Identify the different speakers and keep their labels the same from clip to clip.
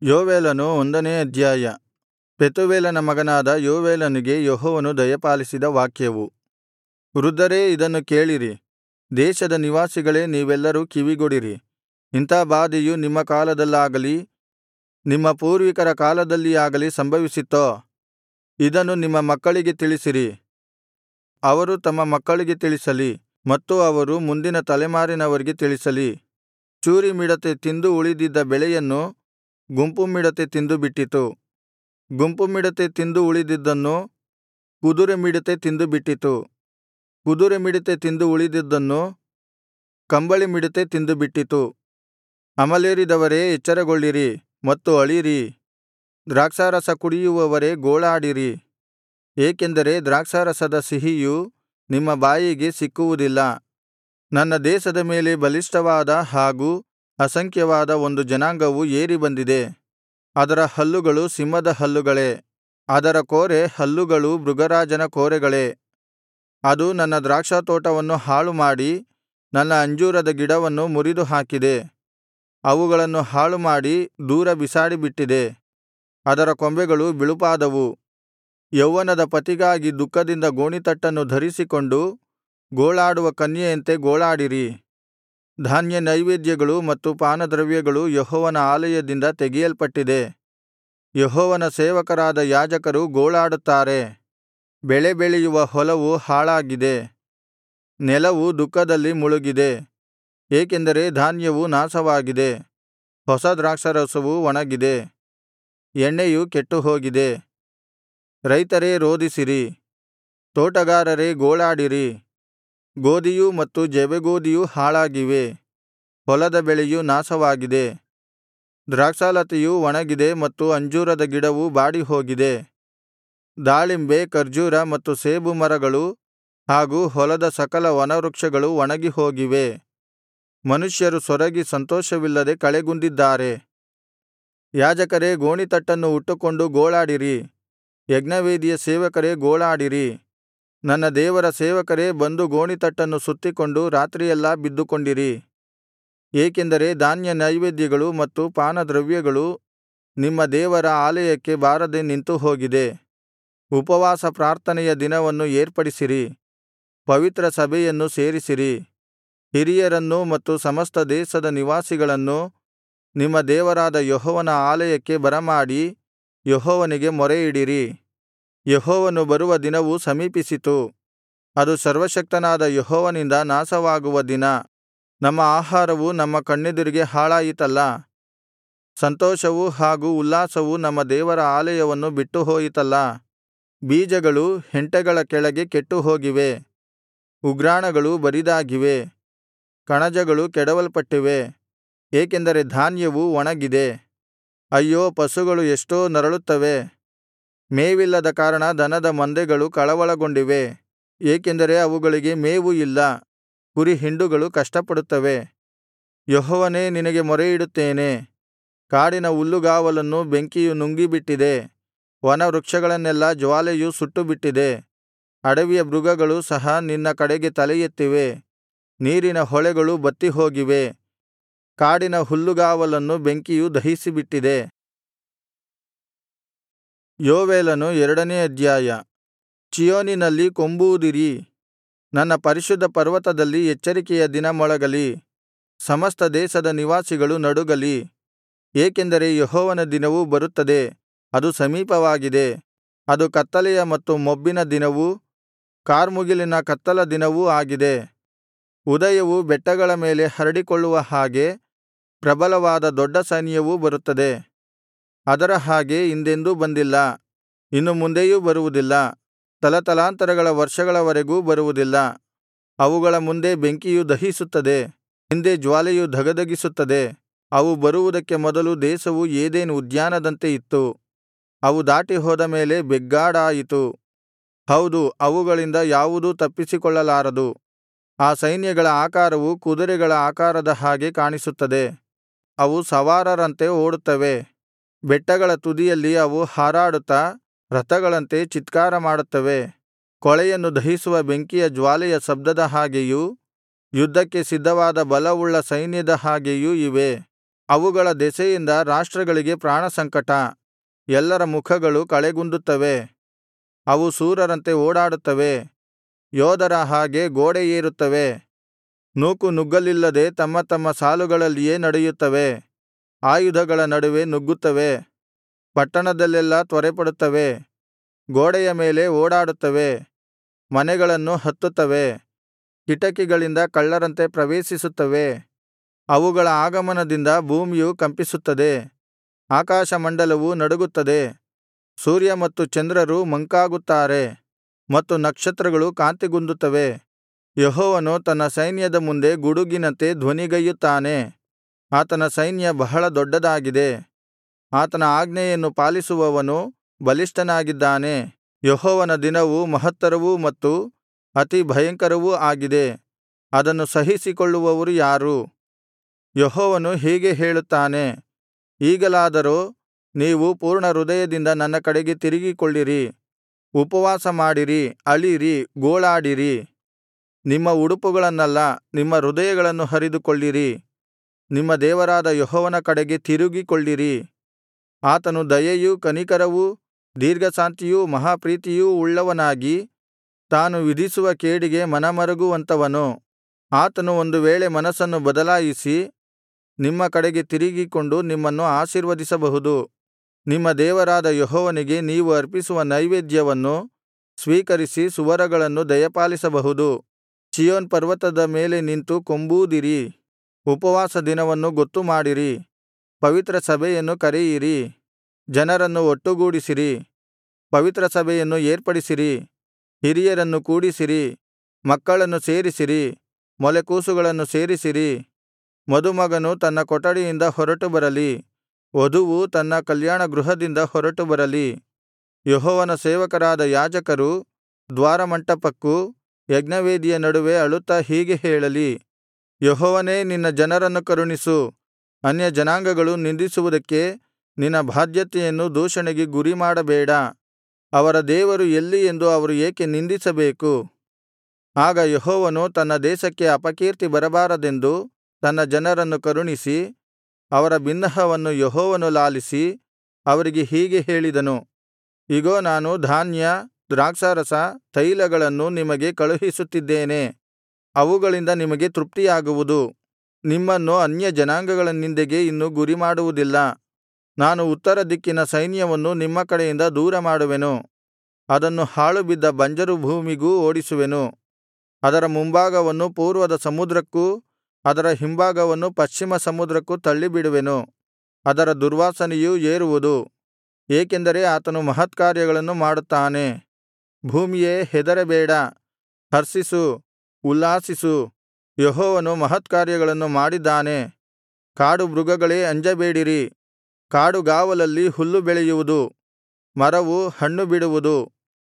Speaker 1: ಯೋವೇಲನು ಒಂದನೇ ಅಧ್ಯಾಯ ಪೆತೂವೇಲನ ಮಗನಾದ ಯೋವೇಲನಿಗೆ ಯೆಹೋವನು ದಯಪಾಲಿಸಿದ ವಾಕ್ಯವು ವೃದ್ಧರೇ ಇದನ್ನು ಕೇಳಿರಿ ದೇಶದ ನಿವಾಸಿಗಳೇ ನೀವೆಲ್ಲರೂ ಕಿವಿಗೊಡಿರಿ ಇಂಥಾ ಬಾಧೆಯು ನಿಮ್ಮ ಕಾಲದಲ್ಲಾಗಲಿ ನಿಮ್ಮ ಪೂರ್ವಿಕರ ಕಾಲದಲ್ಲಿಯಾಗಲಿ ಸಂಭವಿಸಿತ್ತೋ ಇದನ್ನು ನಿಮ್ಮ ಮಕ್ಕಳಿಗೆ ತಿಳಿಸಿರಿ ಅವರು ತಮ್ಮ ಮಕ್ಕಳಿಗೆ ತಿಳಿಸಲಿ ಮತ್ತು ಅವರು ಮುಂದಿನ ತಲೆಮಾರಿನವರಿಗೆ ತಿಳಿಸಲಿ ಚೂರಿಮಿಡತೆ ತಿಂದು ಉಳಿದಿದ್ದ ಬೆಳೆಯನ್ನು ಗುಂಪುಮಿಡತೆ ತಿಂದುಬಿಟ್ಟಿತು ಗುಂಪುಮಿಡತೆ ತಿಂದು ಉಳಿದಿದ್ದನ್ನು ಕುದುರೆಮಿಡತೆ ತಿಂದುಬಿಟ್ಟಿತು ಕುದುರೆಮಿಡತೆ ತಿಂದು ಉಳಿದಿದ್ದನ್ನು ಕಂಬಳಿಮಿಡತೆ ತಿಂದುಬಿಟ್ಟಿತು ಅಮಲೇರಿದವರೇ ಎಚ್ಚರಗೊಳ್ಳಿರಿ ಮತ್ತು ಅಳಿರಿ ದ್ರಾಕ್ಷಾರಸ ಕುಡಿಯುವವರೇ ಗೋಳಾಡಿರಿ ಏಕೆಂದರೆ ದ್ರಾಕ್ಷಾರಸದ ಸಿಹಿಯು ನಿಮ್ಮ ಬಾಯಿಗೆ ಸಿಕ್ಕುವುದಿಲ್ಲ ನನ್ನ ದೇಶದ ಮೇಲೆ ಬಲಿಷ್ಠವಾದ ಹಾಗೂ ಅಸಂಖ್ಯವಾದ ಒಂದು ಜನಾಂಗವು ಏರಿ ಬಂದಿದೆ ಅದರ ಹಲ್ಲುಗಳು ಸಿಂಹದ ಹಲ್ಲುಗಳೇ ಅದರ ಕೋರೆ ಹಲ್ಲುಗಳು ಮೃಗರಾಜನ ಕೋರೆಗಳೇ ಅದು ನನ್ನ ದ್ರಾಕ್ಷಾತೋಟವನ್ನು ಹಾಳುಮಾಡಿ ನನ್ನ ಅಂಜೂರದ ಗಿಡವನ್ನು ಮುರಿದುಹಾಕಿದೆ ಅವುಗಳನ್ನು ಹಾಳುಮಾಡಿ ದೂರ ಬಿಸಾಡಿಬಿಟ್ಟಿದೆ ಅದರ ಕೊಂಬೆಗಳು ಬಿಳುಪಾದವು ಯೌವನದ ಪತಿಗಾಗಿ ದುಃಖದಿಂದ ಗೋಣಿತಟ್ಟನ್ನು ಧರಿಸಿಕೊಂಡು ಗೋಳಾಡುವ ಕನ್ಯೆಯಂತೆ ಗೋಳಾಡಿರಿ ಧಾನ್ಯನೈವೇದ್ಯಗಳು ಮತ್ತು ಪಾನದ್ರವ್ಯಗಳು ಯೆಹೋವನ ಆಲಯದಿಂದ ತೆಗೆಯಲ್ಪಟ್ಟಿದೆ ಯೆಹೋವನ ಸೇವಕರಾದ ಯಾಜಕರು ಗೋಳಾಡುತ್ತಾರೆ ಬೆಳೆ ಬೆಳೆಯುವ ಹೊಲವು ಹಾಳಾಗಿದೆ ನೆಲವು ದುಃಖದಲ್ಲಿ ಮುಳುಗಿದೆ ಏಕೆಂದರೆ ಧಾನ್ಯವು ನಾಶವಾಗಿದೆ ಹೊಸ ದ್ರಾಕ್ಷಾರಸವು ಒಣಗಿದೆ ಎಣ್ಣೆಯು ಕೆಟ್ಟುಹೋಗಿದೆ ರೈತರೇ ರೋದಿಸಿರಿ ತೋಟಗಾರರೇ ಗೋಳಾಡಿರಿ ಗೋದಿಯೂ ಮತ್ತು ಜವೆಗೋದಿಯೂ ಹಾಳಾಗಿವೆ ಹೊಲದ ಬೆಳೆಯು ನಾಶವಾಗಿದೆ ದ್ರಾಕ್ಷಾಲತೆಯು ಒಣಗಿದೆ ಮತ್ತು ಅಂಜೂರದ ಗಿಡವು ಬಾಡಿಹೋಗಿದೆ ದಾಳಿಂಬೆ ಖರ್ಜೂರ ಮತ್ತು ಸೇಬು ಮರಗಳು ಹಾಗೂ ಹೊಲದ ಸಕಲ ವನವೃಕ್ಷಗಳು ಒಣಗಿಹೋಗಿವೆ ಮನುಷ್ಯರು ಸೊರಗಿ ಸಂತೋಷವಿಲ್ಲದೆ ಕಳೆಗುಂದಿದ್ದಾರೆ ಯಾಜಕರೇ ಗೋಣಿತಟ್ಟನ್ನು ಉಟ್ಟುಕೊಂಡು ಗೋಳಾಡಿರಿ ಯಜ್ಞವೇದಿಯ ಸೇವಕರೇ ಗೋಳಾಡಿರಿ ನನ್ನ ದೇವರ ಸೇವಕರೇ ಬಂದು ಗೋಣಿತಟ್ಟನ್ನು ಸುತ್ತಿಕೊಂಡು ರಾತ್ರಿಯೆಲ್ಲಾ ಬಿದ್ದುಕೊಂಡಿರಿ ಏಕೆಂದರೆ ಧಾನ್ಯನೈವೇದ್ಯಗಳು ಮತ್ತು ಪಾನದ್ರವ್ಯಗಳು ನಿಮ್ಮ ದೇವರ ಆಲಯಕ್ಕೆ ಬಾರದೆ ನಿಂತುಹೋಗಿದೆ ಉಪವಾಸ ಪ್ರಾರ್ಥನೆಯ ದಿನವನ್ನು ಏರ್ಪಡಿಸಿರಿ ಪವಿತ್ರ ಸಭೆಯನ್ನು ಸೇರಿಸಿರಿ ಹಿರಿಯರನ್ನೂ ಮತ್ತು ಸಮಸ್ತ ದೇಶದ ನಿವಾಸಿಗಳನ್ನು ನಿಮ್ಮ ದೇವರಾದ ಯೆಹೋವನ ಆಲಯಕ್ಕೆ ಬರಮಾಡಿ ಯೆಹೋವನಿಗೆ ಮೊರೆಯಿಡಿರಿ ಯೆಹೋವನು ಬರುವ ದಿನವು ಸಮೀಪಿಸಿತು ಅದು ಸರ್ವಶಕ್ತನಾದ ಯೆಹೋವನಿಂದ ನಾಶವಾಗುವ ದಿನ ನಮ್ಮ ಆಹಾರವು ನಮ್ಮ ಕಣ್ಣೆದುರಿಗೆ ಹಾಳಾಯಿತಲ್ಲಾ ಸಂತೋಷವೂ ಹಾಗೂ ಉಲ್ಲಾಸವೂ ನಮ್ಮ ದೇವರ ಆಲಯವನ್ನು ಬಿಟ್ಟುಹೋಯಿತಲ್ಲಾ ಬೀಜಗಳು ಹೆಂಟೆಗಳ ಕೆಳಗೆ ಕೆಟ್ಟುಹೋಗಿವೆ ಉಗ್ರಾಣಗಳು ಬರಿದಾಗಿವೆ ಕಣಜಗಳು ಕೆಡವಲ್ಪಟ್ಟಿವೆ ಏಕೆಂದರೆ ಧಾನ್ಯವು ಒಣಗಿದೆ ಅಯ್ಯೋ ಪಶುಗಳು ಎಷ್ಟೋ ನರಳುತ್ತವೆ ಮೇವಿಲ್ಲದ ಕಾರಣ ದನದ ಮಂದೆಗಳು ಕಳವಳಗೊಂಡಿವೆ ಏಕೆಂದರೆ ಅವುಗಳಿಗೆ ಮೇವು ಇಲ್ಲ ಕುರಿಹಿಂಡುಗಳು ಕಷ್ಟಪಡುತ್ತವೆ ಯೆಹೋವನೇ ನಿನಗೆ ಮೊರೆಯಿಡುತ್ತೇನೆ ಕಾಡಿನ ಹುಲ್ಲುಗಾವಲನ್ನು ಬೆಂಕಿಯು ನುಂಗಿಬಿಟ್ಟಿದೆ ವನವೃಕ್ಷಗಳನ್ನೆಲ್ಲಾ ಜ್ವಾಲೆಯು ಸುಟ್ಟುಬಿಟ್ಟಿದೆ ಅಡವಿಯ ಮೃಗಗಳು ಸಹ ನಿನ್ನ ಕಡೆಗೆ ತಲೆಯೆತ್ತಿವೆ ನೀರಿನ ಹೊಳೆಗಳು ಬತ್ತಿಹೋಗಿವೆ ಕಾಡಿನ ಹುಲ್ಲುಗಾವಲನ್ನು ಬೆಂಕಿಯು ದಹಿಸಿಬಿಟ್ಟಿದೆ ಯೋವೇಲನು ಎರಡನೇ ಅಧ್ಯಾಯ ಚೀಯೋನಿನಲ್ಲಿ ಕೊಂಬೂದಿರಿ ನನ್ನ ಪರಿಶುದ್ಧ ಪರ್ವತದಲ್ಲಿ ಎಚ್ಚರಿಕೆಯ ದಿನ ಮೊಳಗಲಿ ಸಮಸ್ತ ದೇಶದ ನಿವಾಸಿಗಳು ನಡುಗಲಿ ಏಕೆಂದರೆ ಯೆಹೋವನ ದಿನವು ಬರುತ್ತದೆ ಅದು ಸಮೀಪವಾಗಿದೆ ಅದು ಕತ್ತಲೆಯ ಮತ್ತು ಮೊಬ್ಬಿನ ದಿನವೂ ಕಾರ್ಮುಗಿಲಿನ ಕತ್ತಲ ದಿನವೂ ಆಗಿದೆ ಉದಯವು ಬೆಟ್ಟಗಳ ಮೇಲೆ ಹರಡಿಕೊಳ್ಳುವ ಹಾಗೆ ಪ್ರಬಲವಾದ ದೊಡ್ಡ ಸೈನ್ಯವೂ ಬರುತ್ತದೆ ಅದರ ಹಾಗೆ ಹಿಂದೆಂದೂ ಬಂದಿಲ್ಲ ಇನ್ನು ಮುಂದೆಯೂ ಬರುವುದಿಲ್ಲ ತಲತಲಾಂತರಗಳ ವರ್ಷಗಳವರೆಗೂ ಬರುವುದಿಲ್ಲ ಅವುಗಳ ಮುಂದೆ ಬೆಂಕಿಯು ದಹಿಸುತ್ತದೆ ಹಿಂದೆ ಜ್ವಾಲೆಯು ಧಗಧಗಿಸುತ್ತದೆ ಅವು ಬರುವುದಕ್ಕೆ ಮೊದಲು ದೇಶವು ಏದೆನ್ ಉದ್ಯಾನದಂತೆ ಇತ್ತು ಅವು ದಾಟಿಹೋದ ಮೇಲೆ ಬೆಗ್ಗಾಡಾಯಿತು ಹೌದು ಅವುಗಳಿಂದ ಯಾವುದೂ ತಪ್ಪಿಸಿಕೊಳ್ಳಲಾರದು ಆ ಸೈನ್ಯಗಳ ಆಕಾರವು ಕುದುರೆಗಳ ಆಕಾರದ ಹಾಗೆ ಕಾಣಿಸುತ್ತದೆ ಅವು ಸವಾರರಂತೆ ಓಡುತ್ತವೆ ಬೆಟ್ಟಗಳ ತುದಿಯಲ್ಲಿ ಅವು ಹಾರಾಡುತ್ತಾ ರಥಗಳಂತೆ ಚಿತ್ಕಾರ ಮಾಡುತ್ತವೆ ಕೊಳೆಯನ್ನು ದಹಿಸುವ ಬೆಂಕಿಯ ಜ್ವಾಲೆಯ ಶಬ್ದದ ಹಾಗೆಯೂ ಯುದ್ಧಕ್ಕೆ ಸಿದ್ಧವಾದ ಬಲವುಳ್ಳ ಸೈನ್ಯದ ಹಾಗೆಯೂ ಇವೆ ಅವುಗಳ ದೆಸೆಯಿಂದ ರಾಷ್ಟ್ರಗಳಿಗೆ ಪ್ರಾಣಸಂಕಟ ಎಲ್ಲರ ಮುಖಗಳು ಕಳೆಗುಂದುತ್ತವೆ ಅವು ಶೂರರಂತೆ ಓಡಾಡುತ್ತವೆ ಯೋಧರ ಹಾಗೆ ಗೋಡೆ ಏರುತ್ತವೆ ನೂಕುನುಗ್ಗಲಿಲ್ಲದೆ ತಮ್ಮ ತಮ್ಮ ಸಾಲುಗಳಲ್ಲಿಯೇ ನಡೆಯುತ್ತವೆ ಆಯುಧಗಳ ನಡುವೆ ನುಗ್ಗುತ್ತವೆ ಪಟ್ಟಣದಲ್ಲೆಲ್ಲಾ ತ್ವರೆಪಡುತ್ತವೆ ಗೋಡೆಯ ಮೇಲೆ ಓಡಾಡುತ್ತವೆ ಮನೆಗಳನ್ನು ಹತ್ತುತ್ತವೆ ಕಿಟಕಿಗಳಿಂದ ಕಳ್ಳರಂತೆ ಪ್ರವೇಶಿಸುತ್ತವೆ ಅವುಗಳ ಆಗಮನದಿಂದ ಭೂಮಿಯು ಕಂಪಿಸುತ್ತದೆ ಆಕಾಶಮಂಡಲವು ನಡುಗುತ್ತದೆ ಸೂರ್ಯ ಮತ್ತು ಚಂದ್ರರು ಮಂಕಾಗುತ್ತಾರೆ ಮತ್ತು ನಕ್ಷತ್ರಗಳು ಕಾಂತಿಗುಂದುತ್ತವೆ ಯೆಹೋವನು ತನ್ನ ಸೈನ್ಯದ ಮುಂದೆ ಗುಡುಗಿನಂತೆ ಧ್ವನಿಗೈಯುತ್ತಾನೆ ಆತನ ಸೈನ್ಯ ಬಹಳ ದೊಡ್ಡದಾಗಿದೆ ಆತನ ಆಜ್ಞೆಯನ್ನು ಪಾಲಿಸುವವನು ಬಲಿಷ್ಠನಾಗಿದ್ದಾನೆ ಯೆಹೋವನ ದಿನವು ಮಹತ್ತರವೂ ಮತ್ತು ಅತಿ ಭಯಂಕರವೂ ಆಗಿದೆ ಅದನ್ನು ಸಹಿಸಿಕೊಳ್ಳುವವರು ಯಾರು ಯೆಹೋವನು ಹೀಗೆ ಹೇಳುತ್ತಾನೆ ಈಗಲಾದರೋ ನೀವು ಪೂರ್ಣಹೃದಯದಿಂದ ನನ್ನ ಕಡೆಗೆ ತಿರುಗಿಕೊಳ್ಳಿರಿ ಉಪವಾಸ ಮಾಡಿರಿ ಅಳಿರಿ ಗೋಳಾಡಿರಿ ನಿಮ್ಮ ಉಡುಪುಗಳನ್ನಲ್ಲ ನಿಮ್ಮ ಹೃದಯಗಳನ್ನು ಹರಿದುಕೊಳ್ಳಿರಿ ನಿಮ್ಮ ದೇವರಾದ ಯೆಹೋವನ ಕಡೆಗೆ ತಿರುಗಿಕೊಳ್ಳಿರಿ ಆತನು ದಯೆಯೂ ಕನಿಕರವೂ ದೀರ್ಘಶಾಂತಿಯೂ ಮಹಾಪ್ರೀತಿಯೂ ಉಳ್ಳವನಾಗಿ ತಾನು ವಿಧಿಸುವ ಕೇಡಿಗೆ ಮನಮರುಗುವಂಥವನು ಆತನು ಒಂದು ವೇಳೆ ಮನಸ್ಸನ್ನು ಬದಲಾಯಿಸಿ ನಿಮ್ಮ ಕಡೆಗೆ ತಿರುಗಿಕೊಂಡು ನಿಮ್ಮನ್ನು ಆಶೀರ್ವದಿಸಬಹುದು ನಿಮ್ಮ ದೇವರಾದ ಯೆಹೋವನಿಗೆ ನೀವು ಅರ್ಪಿಸುವ ನೈವೇದ್ಯವನ್ನು ಸ್ವೀಕರಿಸಿ ಸುವರಗಳನ್ನು ದಯಪಾಲಿಸಬಹುದು ಚೀಯೋನ್ ಪರ್ವತದ ಮೇಲೆ ನಿಂತು ಕೊಂಬೂದಿರಿ ಉಪವಾಸ ದಿನವನ್ನು ಗೊತ್ತುಮಾಡಿರಿ ಪವಿತ್ರ ಸಭೆಯನ್ನು ಕರೆಯಿರಿ ಜನರನ್ನು ಒಟ್ಟುಗೂಡಿಸಿರಿ ಪವಿತ್ರ ಸಭೆಯನ್ನು ಏರ್ಪಡಿಸಿರಿ ಹಿರಿಯರನ್ನು ಕೂಡಿಸಿರಿ ಮಕ್ಕಳನ್ನು ಸೇರಿಸಿರಿ ಮೊಲೆಕೂಸುಗಳನ್ನು ಸೇರಿಸಿರಿ ಮದುಮಗನು ತನ್ನ ಕೊಠಡಿಯಿಂದ ಹೊರಟು ಬರಲಿ ವಧುವು ತನ್ನ ಕಲ್ಯಾಣಗೃಹದಿಂದ ಹೊರಟು ಬರಲಿ ಯೆಹೋವನ ಸೇವಕರಾದ ಯಾಜಕರು ದ್ವಾರಮಂಟಪಕ್ಕೂ ಯಜ್ಞವೇದಿಯ ನಡುವೆ ಅಳುತ್ತಾ ಹೀಗೆ ಹೇಳಲಿ ಯೆಹೋವನೇ ನಿನ್ನ ಜನರನ್ನು ಕರುಣಿಸು ಅನ್ಯಜನಾಂಗಗಳು ನಿಂದಿಸುವುದಕ್ಕೆ ನಿನ್ನ ಬಾಧ್ಯತೆಯನ್ನು ದೂಷಣೆಗೆ ಗುರಿಮಾಡಬೇಡ ಅವರ ದೇವರು ಎಲ್ಲಿ ಎಂದು ಅವರು ಏಕೆ ನಿಂದಿಸಬೇಕು ಆಗ ಯೆಹೋವನು ತನ್ನ ದೇಶಕ್ಕೆ ಅಪಕೀರ್ತಿ ಬರಬಾರದೆಂದು ತನ್ನ ಜನರನ್ನು ಕರುಣಿಸಿ ಅವರ ಬಿನ್ನಹವನ್ನು ಯೆಹೋವನು ಲಾಲಿಸಿ ಅವರಿಗೆ ಹೀಗೆ ಹೇಳಿದನು ಇಗೋ ನಾನು ಧಾನ್ಯ ದ್ರಾಕ್ಷಾರಸ ತೈಲಗಳನ್ನು ನಿಮಗೆ ಕಳುಹಿಸುತ್ತಿದ್ದೇನೆ ಅವುಗಳಿಂದ ನಿಮಗೆ ತೃಪ್ತಿಯಾಗುವುದು ನಿಮ್ಮನ್ನು ಅನ್ಯಜನಾಂಗಗಳ ನಿಂದೆಗೆ ಇನ್ನು ಗುರಿಮಾಡುವುದಿಲ್ಲ ನಾನು ಉತ್ತರ ದಿಕ್ಕಿನ ಸೈನ್ಯವನ್ನು ನಿಮ್ಮ ಕಡೆಯಿಂದ ದೂರಮಾಡುವೆನು ಅದನ್ನು ಹಾಳುಬಿದ್ದ ಬಂಜರು ಭೂಮಿಗೂ ಓಡಿಸುವೆನು ಅದರ ಮುಂಭಾಗವನ್ನು ಪೂರ್ವದ ಸಮುದ್ರಕ್ಕೂ ಅದರ ಹಿಂಭಾಗವನ್ನು ಪಶ್ಚಿಮ ಸಮುದ್ರಕ್ಕೂ ತಳ್ಳಿಬಿಡುವೆನು ಅದರ ದುರ್ವಾಸನೆಯು ಏರುವುದು ಏಕೆಂದರೆ ಆತನು ಮಹತ್ಕಾರ್ಯಗಳನ್ನು ಮಾಡುತ್ತಾನೆ ಭೂಮಿಯೇ ಹೆದರಬೇಡ ಹರ್ಷಿಸು ಉಲ್ಲಾಸಿಸು ಯೆಹೋವನು ಮಹತ್ಕಾರ್ಯಗಳನ್ನು ಮಾಡಿದ್ದಾನೆ ಕಾಡು ಮೃಗಗಳೇ ಅಂಜಬೇಡಿರಿ ಕಾಡುಗಾವಲಲ್ಲಿ ಹುಲ್ಲು ಬೆಳೆಯುವುದು ಮರವು ಹಣ್ಣು ಬಿಡುವುದು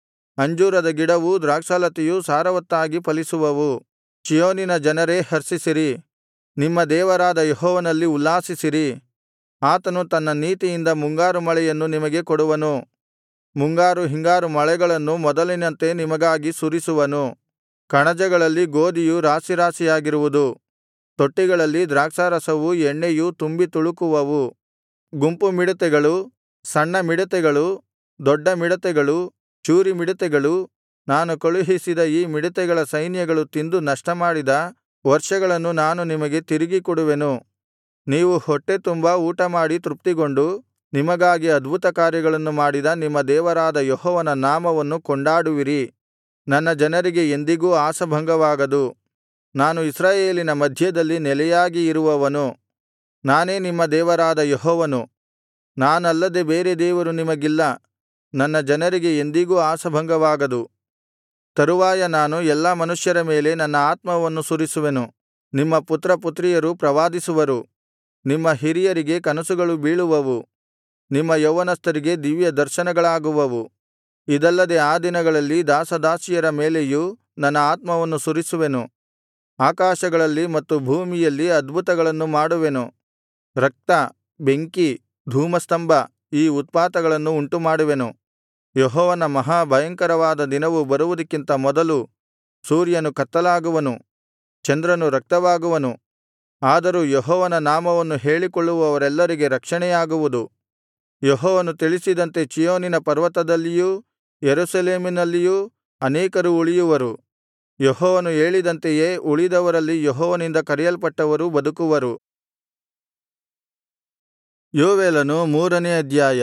Speaker 1: ಅಂಜೂರದ ಗಿಡವೂ ದ್ರಾಕ್ಷಾಲತೆಯೂ ಸಾರವತ್ತಾಗಿ ಫಲಿಸುವವು ಚೀಯೋನಿನ ಜನರೇ ಹರ್ಷಿಸಿರಿ ನಿಮ್ಮ ದೇವರಾದ ಯೆಹೋವನಲ್ಲಿ ಉಲ್ಲಾಸಿಸಿರಿ ಆತನು ತನ್ನ ನೀತಿಯಿಂದ ಮುಂಗಾರು ಮಳೆಯನ್ನು ನಿಮಗೆ ಕೊಡುವನು ಮುಂಗಾರು ಹಿಂಗಾರು ಮಳೆಗಳನ್ನು ಮೊದಲಿನಂತೆ ನಿಮಗಾಗಿ ಸುರಿಸುವನು ಕಣಜಗಳಲ್ಲಿ ಗೋದಿಯು ರಾಶಿರಾಶಿಯಾಗಿರುವುದು ತೊಟ್ಟಿಗಳಲ್ಲಿ ದ್ರಾಕ್ಷಾರಸವೂ ಎಣ್ಣೆಯೂ ತುಂಬಿ ತುಳುಕುವವು ಗುಂಪು ಮಿಡತೆಗಳು ಸಣ್ಣ ಮಿಡತೆಗಳು ದೊಡ್ಡ ಮಿಡತೆಗಳು ಚೂರಿ ಮಿಡತೆಗಳು ನಾನು ಕಳುಹಿಸಿದ ಈ ಮಿಡತೆಗಳ ಸೈನ್ಯಗಳು ತಿಂದು ನಷ್ಟಮಾಡಿದ ವರ್ಷಗಳನ್ನು ನಾನು ನಿಮಗೆ ತಿರುಗಿ ಕೊಡುವೆನು ನೀವು ಹೊಟ್ಟೆ ತುಂಬಾ ಊಟಮಾಡಿ ತೃಪ್ತಿಗೊಂಡು ನಿಮಗಾಗಿ ಅದ್ಭುತಕಾರ್ಯಗಳನ್ನು ಮಾಡಿದ ನಿಮ್ಮ ದೇವರಾದ ಯೆಹೋವನ ನಾಮವನ್ನು ಕೊಂಡಾಡುವಿರಿ ನನ್ನ ಜನರಿಗೆ ಎಂದಿಗೂ ಆಶಾಭಂಗವಾಗದು ನಾನು ಇಸ್ರಾಯೇಲಿನ ಮಧ್ಯದಲ್ಲಿ ನೆಲೆಯಾಗಿ ಇರುವವನು ನಾನೇ ನಿಮ್ಮ ದೇವರಾದ ಯೆಹೋವನು ನಾನಲ್ಲದೆ ಬೇರೆ ದೇವರು ನಿಮಗಿಲ್ಲ ನನ್ನ ಜನರಿಗೆ ಎಂದಿಗೂ ಆಶಾಭಂಗವಾಗದು ತರುವಾಯ ನಾನು ಎಲ್ಲಾ ಮನುಷ್ಯರ ಮೇಲೆ ನನ್ನ ಆತ್ಮವನ್ನು ಸುರಿಸುವೆನು ನಿಮ್ಮ ಪುತ್ರಪುತ್ರಿಯರು ಪ್ರವಾದಿಸುವರು ನಿಮ್ಮ ಹಿರಿಯರಿಗೆ ಕನಸುಗಳು ಬೀಳುವವು ನಿಮ್ಮ ಯೌವನಸ್ಥರಿಗೆ ದಿವ್ಯ ದರ್ಶನಗಳಾಗುವವು ಇದಲ್ಲದೆ ಆ ದಿನಗಳಲ್ಲಿ ದಾಸದಾಸಿಯರ ಮೇಲೆಯೂ ನನ್ನ ಆತ್ಮವನ್ನು ಸುರಿಸುವೆನು ಆಕಾಶಗಳಲ್ಲಿ ಮತ್ತು ಭೂಮಿಯಲ್ಲಿ ಅದ್ಭುತಗಳನ್ನು ಮಾಡುವೆನು ರಕ್ತ ಬೆಂಕಿ ಧೂಮಸ್ತಂಭ ಈ ಉತ್ಪಾತಗಳನ್ನು ಉಂಟುಮಾಡುವೆನು ಯೆಹೋವನ ಮಹಾ ಭಯಂಕರವಾದ ದಿನವು ಬರುವುದಕ್ಕಿಂತ ಮೊದಲು ಸೂರ್ಯನು ಕತ್ತಲಾಗುವನು ಚಂದ್ರನು ರಕ್ತವಾಗುವನು ಆದರೂ ಯೆಹೋವನ ನಾಮವನ್ನು ಹೇಳಿಕೊಳ್ಳುವವರೆಲ್ಲರಿಗೆ ರಕ್ಷಣೆಯಾಗುವುದು ಯೆಹೋವನು ತಿಳಿಸಿದಂತೆ ಚೀಯೋನಿನ ಪರ್ವತದಲ್ಲಿಯೂ ಯೆರೂಸಲೇಮಿನಲ್ಲಿಯೂ ಅನೇಕರು ಉಳಿಯುವರು ಯೆಹೋವನು ಹೇಳಿದಂತೆಯೇ ಉಳಿದವರಲ್ಲಿ ಯೆಹೋವನಿಂದ ಕರೆಯಲ್ಪಟ್ಟವರು ಬದುಕುವರು ಯೋವೇಲನು ಮೂರನೇ ಅಧ್ಯಾಯ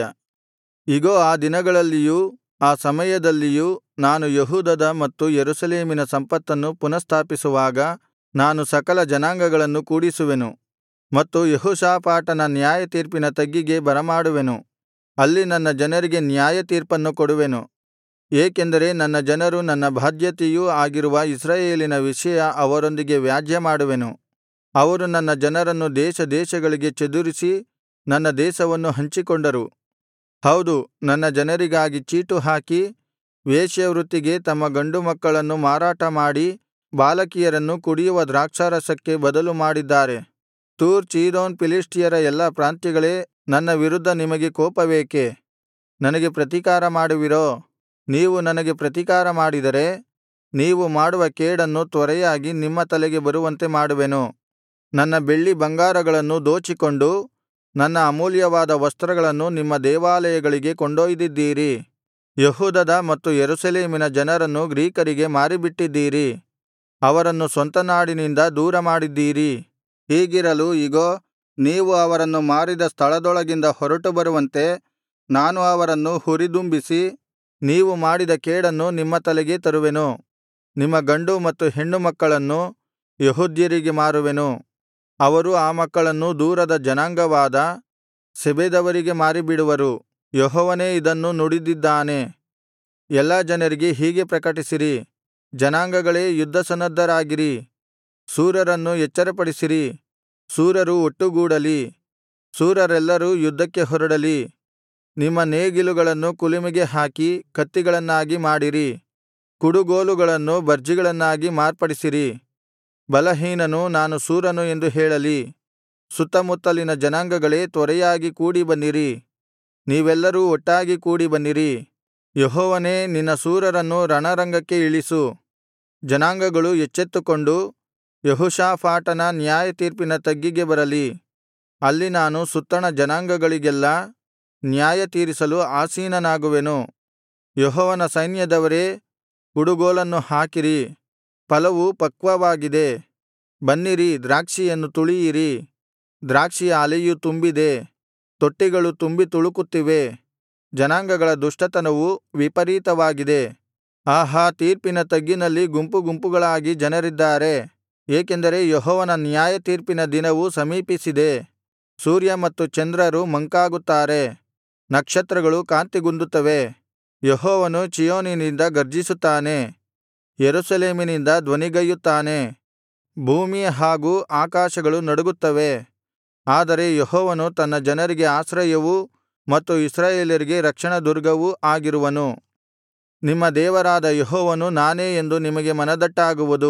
Speaker 1: ಇಗೋ ಆ ದಿನಗಳಲ್ಲಿಯೂ ಆ ಸಮಯದಲ್ಲಿಯೂ ನಾನು ಯೆಹೂದದ ಮತ್ತು ಯೆರೂಸಲೇಮಿನ ಸಂಪತ್ತನ್ನು ಪುನಃಸ್ಥಾಪಿಸುವಾಗ ನಾನು ಸಕಲ ಜನಾಂಗಗಳನ್ನು ಕೂಡಿಸುವೆನು ಮತ್ತು ಯೆಹೋಷಾಫಾಟನ ನ್ಯಾಯತೀರ್ಪಿನ ತಗ್ಗಿಗೆ ಬರಮಾಡುವೆನು ಅಲ್ಲಿ ನನ್ನ ಜನರಿಗೆ ನ್ಯಾಯತೀರ್ಪನ್ನು ಕೊಡುವೆನು ಏಕೆಂದರೆ ನನ್ನ ಜನರು ನನ್ನ ಬಾಧ್ಯತೆಯೂ ಆಗಿರುವ ಇಸ್ರಾಯೇಲಿನ ವಿಷಯ ಅವರೊಂದಿಗೆ ವ್ಯಾಜ್ಯಮಾಡುವೆನು ಅವರು ನನ್ನ ಜನರನ್ನು ದೇಶ ದೇಶಗಳಿಗೆ ಚದುರಿಸಿ ನನ್ನ ದೇಶವನ್ನು ಹಂಚಿಕೊಂಡರು ಹೌದು ನನ್ನ ಜನರಿಗಾಗಿ ಚೀಟು ಹಾಕಿ ವೇಶ್ಯವೃತ್ತಿಗೆ ತಮ್ಮ ಗಂಡು ಮಕ್ಕಳನ್ನು ಮಾರಾಟಮಾಡಿ ಬಾಲಕಿಯರನ್ನು ಕುಡಿಯುವ ದ್ರಾಕ್ಷಾರಸಕ್ಕೆ ಬದಲು ಮಾಡಿದ್ದಾರೆ ತೂರ್ ಚೀದೋನ್ ಫಿಲಿಷ್ಟಿಯರ ಎಲ್ಲಾ ಪ್ರಾಂತ್ಯಗಳೇ ನನ್ನ ವಿರುದ್ಧ ನಿಮಗೆ ಕೋಪವೇಕೆ ನನಗೆ ಪ್ರತಿಕಾರ ಮಾಡುವಿರೋ ನೀವು ನನಗೆ ಪ್ರತಿಕಾರ ಮಾಡಿದರೆ ನೀವು ಮಾಡುವ ಕೇಡನ್ನು ತ್ವರೆಯಾಗಿ ನಿಮ್ಮ ತಲೆಗೆ ಬರುವಂತೆ ಮಾಡುವೆನು ನನ್ನ ಬೆಳ್ಳಿ ಬಂಗಾರಗಳನ್ನು ದೋಚಿಕೊಂಡು ನನ್ನ ಅಮೂಲ್ಯವಾದ ವಸ್ತ್ರಗಳನ್ನು ನಿಮ್ಮ ದೇವಾಲಯಗಳಿಗೆ ಕೊಂಡೊಯ್ದಿದ್ದೀರಿ ಯೆಹೂದದ ಮತ್ತು ಯೆರೂಸಲೇಮಿನ ಜನರನ್ನು ಗ್ರೀಕರಿಗೆ ಮಾರಿಬಿಟ್ಟಿದ್ದೀರಿ ಅವರನ್ನು ಸ್ವಂತ ನಾಡಿನಿಂದ ದೂರಮಾಡಿದ್ದೀರಿ ಹೀಗಿರಲು ಇಗೋ ನೀವು ಅವರನ್ನು ಮಾರಿದ ಸ್ಥಳದೊಳಗಿಂದ ಹೊರಟು ಬರುವಂತೆ ನಾನು ಅವರನ್ನು ಹುರಿದುಂಬಿಸಿ ನೀವು ಮಾಡಿದ ಕೇಡನ್ನು ನಿಮ್ಮ ತಲೆಗೆ ತರುವೆನು ನಿಮ್ಮ ಗಂಡು ಮತ್ತು ಹೆಣ್ಣು ಮಕ್ಕಳನ್ನು ಯೆಹೂದ್ಯರಿಗೆ ಮಾರುವೆನು ಅವರು ಆ ಮಕ್ಕಳನ್ನು ದೂರದ ಜನಾಂಗವಾದ ಸೆಬೆದವರಿಗೆ ಮಾರಿಬಿಡುವರು ಯೆಹೋವನೇ ಇದನ್ನು ನುಡಿದಿದ್ದಾನೆ ಎಲ್ಲಾ ಜನರಿಗೆ ಹೀಗೆ ಪ್ರಕಟಿಸಿರಿ ಜನಾಂಗಗಳೇ ಯುದ್ಧಸನ್ನದ್ಧರಾಗಿರಿ ಶೂರರನ್ನು ಎಚ್ಚರಪಡಿಸಿರಿ ಶೂರರು ಒಟ್ಟುಗೂಡಲಿ ಶೂರರೆಲ್ಲರೂ ಯುದ್ಧಕ್ಕೆ ಹೊರಡಲಿ ನಿಮ್ಮ ನೇಗಿಲುಗಳನ್ನು ಕುಲುಮೆಗೆ ಹಾಕಿ ಕತ್ತಿಗಳನ್ನಾಗಿ ಮಾಡಿರಿ ಕುಡುಗೋಲುಗಳನ್ನು ಬರ್ಜಿಗಳನ್ನಾಗಿ ಮಾರ್ಪಡಿಸಿರಿ ಬಲಹೀನನು ನಾನು ಶೂರನು ಎಂದು ಹೇಳಲಿ ಸುತ್ತಮುತ್ತಲಿನ ಜನಾಂಗಗಳೇ ತ್ವರೆಯಾಗಿ ಕೂಡಿಬನ್ನಿರಿ ನೀವೆಲ್ಲರೂ ಒಟ್ಟಾಗಿ ಕೂಡಿಬನ್ನಿರಿ ಯೆಹೋವನೇ ನಿನ್ನ ಶೂರರನ್ನು ರಣರಂಗಕ್ಕೆ ಇಳಿಸು ಜನಾಂಗಗಳು ಎಚ್ಚೆತ್ತುಕೊಂಡು ಯೆಹೋಷಾಫಾಟನ ನ್ಯಾಯತೀರ್ಪಿನ ತಗ್ಗಿಗೆ ಬರಲಿ ಅಲ್ಲಿ ನಾನು ಸುತ್ತಣ ಜನಾಂಗಗಳಿಗೆಲ್ಲಾ ನ್ಯಾಯತೀರಿಸಲು ಆಸೀನನಾಗುವೆನು ಯೆಹೋವನ ಸೈನ್ಯದವರೇ ಕುಡುಗೋಲನ್ನು ಹಾಕಿರಿ ಫಲವು ಪಕ್ವವಾಗಿದೆ ಬನ್ನಿರಿ ದ್ರಾಕ್ಷಿಯನ್ನು ತುಳಿಯಿರಿ ದ್ರಾಕ್ಷಿಯ ಆಲೆಯು ತುಂಬಿದೆ ತೊಟ್ಟಿಗಳು ತುಂಬಿ ತುಳುಕುತ್ತಿವೆ ಜನಾಂಗಗಳ ದುಷ್ಟತನವು ವಿಪರೀತವಾಗಿದೆ ಆಹಾ ತೀರ್ಪಿನ ತಗ್ಗಿನಲ್ಲಿ ಗುಂಪು ಗುಂಪುಗಳಾಗಿ ಜನರಿದ್ದಾರೆ ಏಕೆಂದರೆ ಯೆಹೋವನ ನ್ಯಾಯತೀರ್ಪಿನ ದಿನವು ಸಮೀಪಿಸಿದೆ ಸೂರ್ಯ ಮತ್ತು ಚಂದ್ರರು ಮಂಕಾಗುತ್ತಾರೆ ನಕ್ಷತ್ರಗಳು ಕಾಂತಿಗುಂದುತ್ತವೆ ಯೆಹೋವನು ಚೀಯೋನಿನಿಂದ ಗರ್ಜಿಸುತ್ತಾನೆ ಯೆರೂಸಲೇಮಿನಿಂದ ಧ್ವನಿಗೈಯುತ್ತಾನೆ ಭೂಮಿ ಹಾಗೂ ಆಕಾಶಗಳು ನಡುಗುತ್ತವೆ ಆದರೆ ಯೆಹೋವನು ತನ್ನ ಜನರಿಗೆ ಆಶ್ರಯವೂ ಮತ್ತು ಇಸ್ರಾಯೇಲರಿಗೆ ರಕ್ಷಣದುರ್ಗವೂ ಆಗಿರುವನು ನಿಮ್ಮ ದೇವರಾದ ಯೆಹೋವನು ನಾನೇ ಎಂದು ನಿಮಗೆ ಮನದಟ್ಟಾಗುವುದು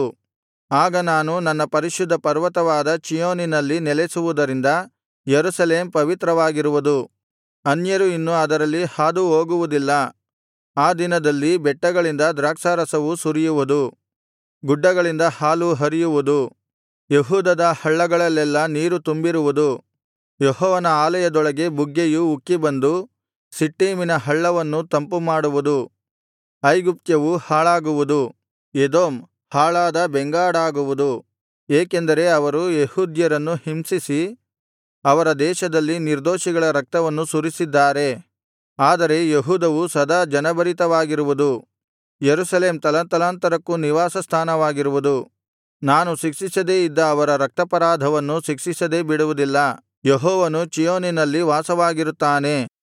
Speaker 1: ಆಗ ನಾನು ನನ್ನ ಪರಿಶುದ್ಧ ಪರ್ವತವಾದ ಚೀಯೋನಿನಲ್ಲಿ ನೆಲೆಸುವುದರಿಂದ ಯೆರೂಸಲೇಮ್ ಪವಿತ್ರವಾಗಿರುವುದು ಅನ್ಯರು ಇನ್ನು ಅದರಲ್ಲಿ ಹಾದು ಹೋಗುವುದಿಲ್ಲ ಆ ದಿನದಲ್ಲಿ ಬೆಟ್ಟಗಳಿಂದ ದ್ರಾಕ್ಷಾರಸವು ಸುರಿಯುವುದು ಗುಡ್ಡಗಳಿಂದ ಹಾಲು ಹರಿಯುವುದು ಯೆಹೂದದ ಹಳ್ಳಗಳಲ್ಲೆಲ್ಲಾ ನೀರು ತುಂಬಿರುವುದು ಯೆಹೋವನ ಆಲಯದೊಳಗೆ ಬುಗ್ಗೆಯು ಉಕ್ಕಿಬಂದು ಸಿಟ್ಟೀಮಿನ ಹಳ್ಳವನ್ನು ತಂಪುಮಾಡುವುದು ಐಗುಪ್ತ್ಯವು ಹಾಳಾಗುವುದು ಎದೋಮ್ ಹಾಳಾದ ಬೆಂಗಾಡಾಗುವುದು ಏಕೆಂದರೆ ಅವರು ಯೆಹೂದ್ಯರನ್ನು ಹಿಂಸಿಸಿ ಅವರ ದೇಶದಲ್ಲಿ ನಿರ್ದೋಷಿಗಳ ರಕ್ತವನ್ನು ಸುರಿಸಿದ್ದಾರೆ ಆದರೆ ಯೆಹೂದವು ಸದಾ ಜನಭರಿತವಾಗಿರುವುದು ಯೆರೂಸಲೇಮ್ ತಲತಲಾಂತರಕ್ಕೂ ನಿವಾಸಸ್ಥಾನವಾಗಿರುವುದು ನಾನು ಶಿಕ್ಷಿಸದೇ ಇದ್ದ ಅವರ ರಕ್ತಾಪರಾಧವನ್ನು ಶಿಕ್ಷಿಸದೆ ಬಿಡುವುದಿಲ್ಲ ಯೆಹೋವನು ಚೀಯೋನಿನಲ್ಲಿ ವಾಸವಾಗಿರುತ್ತಾನೆ